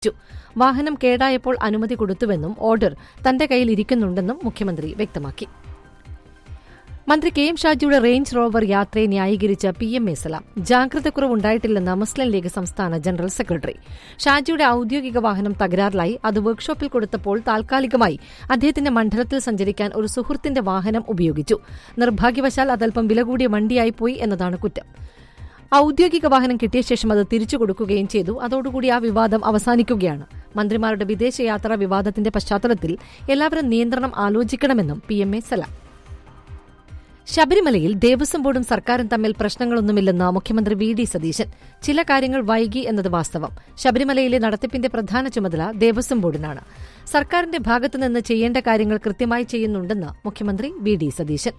വാഹനം കേടായപ്പോൾ അനുമതി കൊടുത്തുവെന്നും ഓർഡർ തന്റെ കയ്യിൽ ഇരിക്കുന്നുണ്ടെന്നും മുഖ്യമന്ത്രി വ്യക്തമാക്കി മന്ത്രി കെ എം ഷാജിയുടെ റേഞ്ച് റോവർ യാത്രയെ ന്യായീകരിച്ച പി എം എ സലാം ജാഗ്രതക്കുറവുണ്ടായിട്ടില്ലെന്ന് മുസ്ലിം ലീഗ് സംസ്ഥാന ജനറൽ സെക്രട്ടറി ഷാജിയുടെ ഔദ്യോഗിക വാഹനം തകരാറിലായി അത് വർക്ക്ഷോപ്പിൽ കൊടുത്തപ്പോൾ താൽക്കാലികമായി അദ്ദേഹത്തിന്റെ മണ്ഡലത്തിൽ സഞ്ചരിക്കാൻ ഒരു സുഹൃത്തിന്റെ വാഹനം ഉപയോഗിച്ചു നിർഭാഗ്യവശാൽ അതൽപ്പം വില കൂടിയ വണ്ടിയായിപ്പോയി എന്നതാണ് കുറ്റം ഔദ്യോഗിക വാഹനം കിട്ടിയ ശേഷം അത് തിരിച്ചു കൊടുക്കുകയും ചെയ്തു അതോടുകൂടി ആ വിവാദം അവസാനിക്കുകയാണ് മന്ത്രിമാരുടെ വിദേശയാത്രാ വിവാദത്തിന്റെ പശ്ചാത്തലത്തിൽ എല്ലാവരും നിയന്ത്രണം ആലോചിക്കണമെന്നും പി എം എ സലാം ശബരിമലയിൽ ദേവസ്വം ബോർഡും സർക്കാരും തമ്മിൽ പ്രശ്നങ്ങളൊന്നുമില്ലെന്ന് മുഖ്യമന്ത്രി വി ഡി സതീശൻ ചില കാര്യങ്ങൾ വൈകി എന്നത് വാസ്തവം ശബരിമലയിലെ നടത്തിപ്പിന്റെ പ്രധാന ചുമതല ദേവസ്വം ബോർഡിനാണ് സർക്കാരിന്റെ ഭാഗത്തുനിന്ന് ചെയ്യേണ്ട കാര്യങ്ങൾ കൃത്യമായി ചെയ്യുന്നുണ്ടെന്ന് മുഖ്യമന്ത്രി V D Satheesan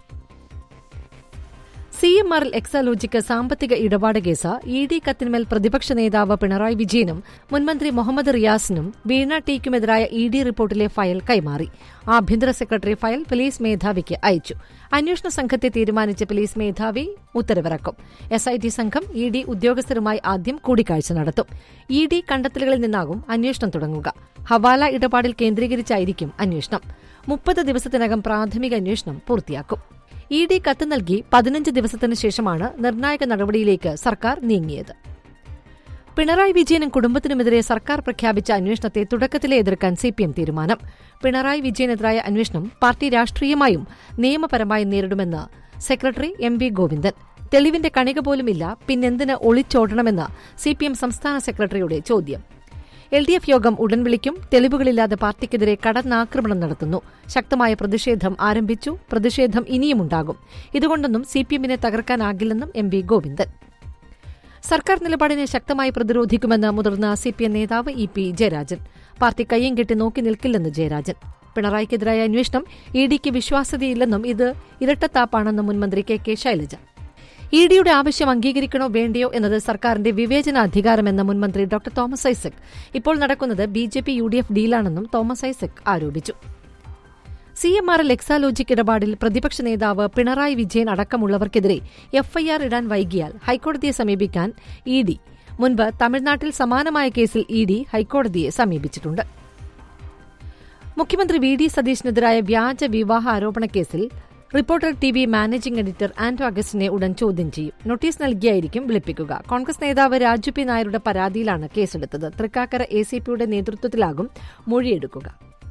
C M ആറിൽ എക്സാലോജിക്ക് സാമ്പത്തിക ഇടപാട് കേസ് ഇ ഡി കത്തിന്മേൽ പ്രതിപക്ഷ നേതാവ് പിണറായി വിജയനും മുൻമന്ത്രി മുഹമ്മദ് റിയാസിനും വീണ ടിക്കുമെതിരായ ഇ ഡി റിപ്പോർട്ടിലെ ഫയൽ കൈമാറി ആഭ്യന്തര സെക്രട്ടറി ഫയൽ പോലീസ് മേധാവിക്ക് അയച്ചു അന്വേഷണ സംഘത്തെ തീരുമാനിച്ച പോലീസ് മേധാവി ഉത്തരവിറക്കും എസ് ഐ ടി സംഘം ഇ ഡി ഉദ്യോഗസ്ഥരുമായി ആദ്യം കൂടിക്കാഴ്ച നടത്തും ഇ ഡി കണ്ടെത്തലുകളിൽ നിന്നാകും അന്വേഷണം തുടങ്ങുക ഹവാല ഇടപാടിൽ കേന്ദ്രീകരിച്ചായിരിക്കും അന്വേഷണം മുപ്പത് ദിവസത്തിനകം പ്രാഥമിക അന്വേഷണം പൂർത്തിയാക്കും ഇ ഡി കത്ത് നൽകി പതിനഞ്ച് ദിവസത്തിനു ശേഷമാണ് നിർണായക നടപടിയിലേക്ക് സർക്കാർ നീങ്ങിയത് പിണറായി വിജയനും കുടുംബത്തിനുമെതിരെ സർക്കാർ പ്രഖ്യാപിച്ച അന്വേഷണത്തെ തുടക്കത്തിലെ എതിർക്കാൻ സിപിഎം തീരുമാനം പിണറായി വിജയനെതിരായ അന്വേഷണം പാർട്ടി രാഷ്ട്രീയമായും നിയമപരമായും നേരിടുമെന്ന് സെക്രട്ടറി എം വി ഗോവിന്ദൻ തെളിവിന്റെ കണിക പോലുമില്ല പിന്നെന്തിന് ഒളിച്ചോടണമെന്ന് സിപിഎം സംസ്ഥാന സെക്രട്ടറിയുടെ ചോദ്യം എൽ ഡി എഫ് യോഗം ഉടൻ വിളിക്കും തെളിവുകളില്ലാതെ പാർട്ടിക്കെതിരെ കടന്നാക്രമണം നടത്തുന്നു ശക്തമായ പ്രതിഷേധം ആരംഭിച്ചു പ്രതിഷേധം ഇനിയുമുണ്ടാകും ഇതുകൊണ്ടൊന്നും സിപിഎമ്മിനെ തകർക്കാനാകില്ലെന്നും എം വി ഗോവിന്ദൻ സർക്കാർ നിലപാടിനെ ശക്തമായി പ്രതിരോധിക്കുമെന്ന് മുതിർന്ന സിപിഎം നേതാവ് ഇ പി ജയരാജൻ പാർട്ടി കയ്യും കെട്ടി നോക്കി നിൽക്കില്ലെന്ന് ജയരാജൻ പിണറായിക്കെതിരായ അന്വേഷണം ഇ ഡിക്ക് വിശ്വാസ്യതയില്ലെന്നും ഇത് ഇരട്ടത്താപ്പാണെന്നും മുൻമന്ത്രി കെ കെ ശൈലജ ഇ ഡിയുടെ ആവശ്യം അംഗീകരിക്കണോ വേണ്ടയോ എന്നത് സർക്കാരിന്റെ വിവേചനാധികാരമെന്ന് മുൻമന്ത്രി ഡോക്ടർ തോമസ് ഐസക് ഇപ്പോൾ നടക്കുന്നത് B J P U D F ഡീലാണെന്നും തോമസ് ഐസക് ആരോപിച്ചു C M R L Exalogic ഇടപാടിൽ പ്രതിപക്ഷ നേതാവ് പിണറായി വിജയൻ അടക്കമുള്ളവർക്കെതിരെ എഫ്ഐആർ ഇടാൻ വൈകിയാൽ ഹൈക്കോടതിയെ സമീപിക്കാൻ ഇ ഡി മുൻപ് തമിഴ്നാട്ടിൽ സമാനമായ കേസിൽ ഇ ഡി ഹൈക്കോടതിയെ സമീപിച്ചിട്ടുണ്ട് മുഖ്യമന്ത്രി വി ഡി സതീഷിനെതിരായ വ്യാജ വിവാഹ ആരോപണ കേസിൽ reporter T V managing editor Anto അഗസ്റ്റിനെ ഉടൻ ചോദ്യം ചെയ്യും നോട്ടീസ് നൽകിയായിരിക്കും വിളിപ്പിക്കുക കോൺഗ്രസ് നേതാവ് രാജു പി നായരുടെ പരാതിയിലാണ് കേസെടുത്തത് തൃക്കാക്കര എ സി പിയുടെ നേതൃത്വത്തിലാകും മൊഴിയെടുക്കുക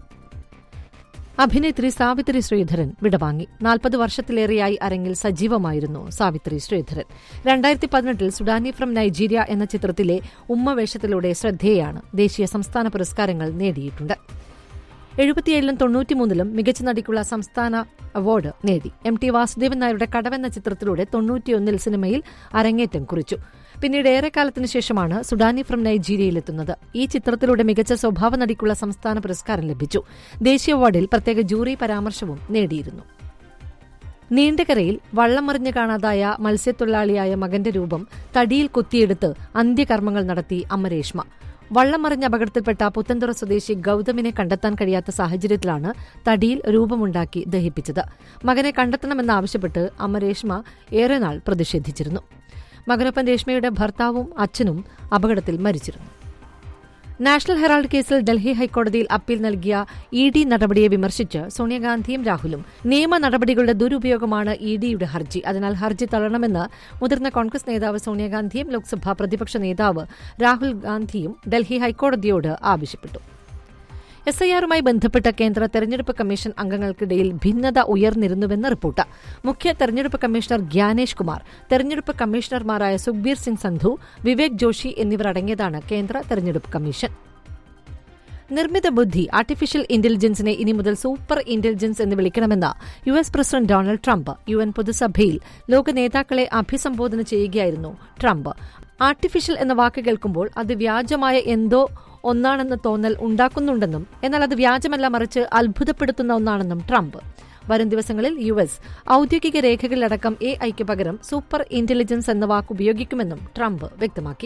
അഭിനേത്രി സാവിത്രി ശ്രീധരൻ വിടവാങ്ങി നാൽപ്പത് വർഷത്തിലേറെയായി അരങ്ങിൽ സജീവമായിരുന്നു സാവിത്രി ശ്രീധരൻ രണ്ടായിരത്തി പതിനെട്ടിൽ സുഡാനി ഫ്രം നൈജീരിയ എന്ന ചിത്രത്തിലെ ഉമ്മ വേഷത്തിലൂടെ ശ്രദ്ധേയാണ് ദേശീയ സംസ്ഥാന പുരസ്കാരങ്ങൾ നേടിയിട്ടുണ്ട് എഴുപത്തിയേഴിലും തൊണ്ണൂറ്റിമൂന്നിലും മികച്ച നടിക്കുള്ള സംസ്ഥാന അവാർഡ് നേടി എം ടി വാസുദേവൻ നായരുടെ കടവെന്ന ചിത്രത്തിലൂടെ തൊണ്ണൂറ്റിയൊന്നിൽ സിനിമയിൽ അരങ്ങേറ്റം കുറിച്ചു പിന്നീട് ഏറെക്കാലത്തിനു ശേഷമാണ് സുഡാനി ഫ്രം നൈജീരിയയിലെത്തുന്നത് ഈ ചിത്രത്തിലൂടെ മികച്ച സ്വഭാവ നടിക്കുള്ള സംസ്ഥാന പുരസ്കാരം ലഭിച്ചു ദേശീയ അവാർഡിൽ പ്രത്യേക ജൂറി പരാമർശവും നേടിയിരുന്നു നീണ്ടകരയിൽ വള്ളം മറിഞ്ഞു കാണാതായ മത്സ്യത്തൊഴിലാളിയായ മകന്റെ രൂപം തടിയിൽ കുത്തിയെടുത്ത് അന്ത്യകർമ്മങ്ങൾ നടത്തി അമ്മ രേഷ്മ വള്ളം മറിഞ്ഞ അപകടത്തിൽപ്പെട്ട പുത്തൻതുറ സ്വദേശി ഗൌതമിനെ കണ്ടെത്താൻ കഴിയാത്ത സാഹചര്യത്തിലാണ് തടിയിൽ രൂപമുണ്ടാക്കി ദഹിപ്പിച്ചത് മകനെ കണ്ടെത്തണമെന്നാവശ്യപ്പെട്ട് അമ്മ രേഷ്മ ഏറെ നാൾ പ്രതിഷേധിച്ചിരുന്നു മകനൊപ്പം രേഷ്മയുടെ ഭർത്താവും അച്ഛനും അപകടത്തിൽ മരിച്ചിരുന്നു നാഷണൽ ഹെറാൾഡ് കേസിൽ ഡൽഹി ഹൈക്കോടതിയിൽ അപ്പീൽ നൽകിയ ഇ ഡി നടപടിയെ വിമർശിച്ച് സോണിയാഗാന്ധിയും രാഹുലും നിയമ നടപടികളുടെ ദുരുപയോഗമാണ് ഇ ഡിയുടെ ഹർജി അതിനാൽ ഹർജി തള്ളണമെന്ന് മുതിർന്ന കോൺഗ്രസ് നേതാവ് സോണിയാഗാന്ധിയും ലോക്സഭാ പ്രതിപക്ഷ നേതാവ് രാഹുൽ ഗാന്ധിയും ഡൽഹി ഹൈക്കോടതിയോട് ആവശ്യപ്പെട്ടു എസ് ഐ ആറുമായി ബന്ധപ്പെട്ട കേന്ദ്ര തെരഞ്ഞെടുപ്പ് കമ്മീഷൻ അംഗങ്ങൾക്കിടയിൽ ഭിന്നത ഉയർന്നിരുന്നുവെന്ന് റിപ്പോർട്ട് മുഖ്യ തെരഞ്ഞെടുപ്പ് കമ്മീഷണർ ഗ്യാനേഷ് കുമാർ തെരഞ്ഞെടുപ്പ് കമ്മീഷണർമാരായ സുഖ്ബീർ സിംഗ് സന്ധു വിവേക് ജോഷി എന്നിവർ അടങ്ങിയതാണ് കേന്ദ്ര തെരഞ്ഞെടുപ്പ് കമ്മീഷൻ നിർമ്മിത ബുദ്ധി ആർട്ടിഫിഷ്യൽ ഇന്റലിജൻസിനെ ഇനി മുതൽ സൂപ്പർ ഇന്റലിജൻസ് എന്ന് വിളിക്കണമെന്ന് U S president Donald Trump U N പൊതുസഭയിൽ ലോക നേതാക്കളെ അഭിസംബോധന ചെയ്യുകയായിരുന്നു ട്രംപ് ആർട്ടിഫിഷ്യൽ എന്ന വാക്ക് കേൾക്കുമ്പോൾ അത് വ്യാജമായ എന്തോ ഒന്നാണെന്ന തോന്നൽ ഉണ്ടാക്കുന്നുണ്ടെന്നും എന്നാൽ അത് വ്യാജമല്ല മറിച്ച് അത്ഭുതപ്പെടുത്തുന്ന ഒന്നാണെന്നും ട്രംപ് വരും ദിവസങ്ങളിൽ യു എസ് ഔദ്യോഗിക രേഖകളിലടക്കം എ ഐക്ക് പകരം സൂപ്പർ ഇന്റലിജൻസ് എന്ന വാക്ക് ഉപയോഗിക്കുമെന്നും ട്രംപ് വ്യക്തമാക്കി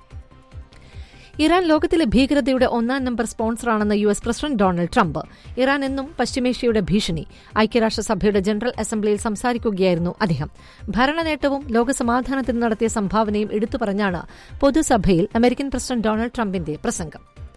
ഇറാൻ ലോകത്തിലെ ഭീകരതയുടെ ഒന്നാം നമ്പർ സ്പോൺസറാണെന്ന് U S president Donald Trump Iran എന്നും പശ്ചിമേഷ്യയുടെ ഭീഷണി ഐക്യരാഷ്ട്രസഭയുടെ ജനറൽ അസംബ്ലിയിൽ സംസാരിക്കുകയായിരുന്നു അദ്ദേഹം ഭരണനേട്ടവും ലോകസമാധാനത്തിന് നടത്തിയ സംഭാവനയും എടുത്തു പറഞ്ഞാണ് പൊതുസഭയിൽ അമേരിക്കൻ പ്രസിഡന്റ് ഡൊണാൾഡ് ട്രംപിന്റെ പ്രസംഗം